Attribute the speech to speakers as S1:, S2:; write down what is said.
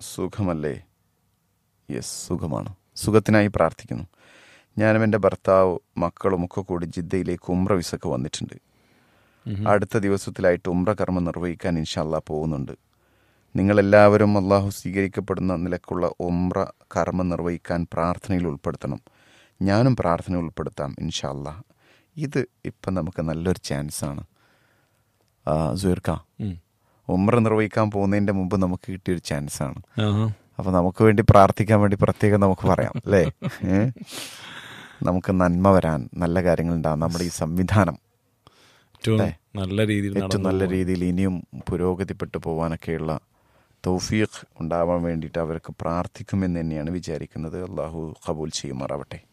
S1: സുഖമല്ലേ യെസ് സുഖമാണ് സുഖത്തിനായി പ്രാർത്ഥിക്കുന്നു ഞാനും എൻ്റെ ഭർത്താവ് മക്കളും ഒക്കെ കൂടി ജിദ്ദയിലേക്ക് ഉംറ വിസക്ക് വന്നിട്ടുണ്ട് അടുത്ത ദിവസത്തിലായിട്ട് ഉംറ കർമ്മം നിർവഹിക്കാൻ ഇൻഷാല്ല പോകുന്നുണ്ട് നിങ്ങളെല്ലാവരും അള്ളാഹു സ്വീകരിക്കപ്പെടുന്ന നിലക്കുള്ള ഉംറ കർമ്മം നിർവഹിക്കാൻ പ്രാർത്ഥനയിൽ ഉൾപ്പെടുത്തണം ഞാനും പ്രാർത്ഥന ഉൾപ്പെടുത്താം ഇൻഷാല്ല ഇത് ഇപ്പം നമുക്ക് നല്ലൊരു ചാൻസാണ് സുഹൃക്ക
S2: ഉം.
S1: ഉംറ നിർവഹിക്കാൻ പോകുന്നതിൻ്റെ മുമ്പ് നമുക്ക് കിട്ടിയൊരു ചാൻസാണ്
S2: ആഹാ.
S1: അപ്പോൾ നമുക്ക് വേണ്ടി പ്രാർത്ഥിക്കാൻ വേണ്ടി പ്രത്യേകം നമുക്ക് പറയാം അല്ലേ ഏ? നമുക്ക് നന്മ വരാൻ നല്ല കാര്യങ്ങൾ ഉണ്ടാകും നമ്മുടെ ഈ സംവിധാനം
S2: ഏറ്റവും
S1: അല്ലേ?
S2: നല്ല രീതിയിൽ
S1: ഏറ്റവും
S2: നടന്നു
S1: നല്ല
S2: പോവാൻ.
S1: രീതിയിൽ ഇനിയും പുരോഗതിപ്പെട്ടു പോകാനൊക്കെയുള്ള തൗഫീഖ് ഉണ്ടാവാൻ വേണ്ടിയിട്ട് അവർക്ക് പ്രാർത്ഥിക്കുമെന്ന് തന്നെയാണ് വിചാരിക്കുന്നത് അള്ളാഹു കബൂൽ ചെയ്യുമാറാവട്ടെ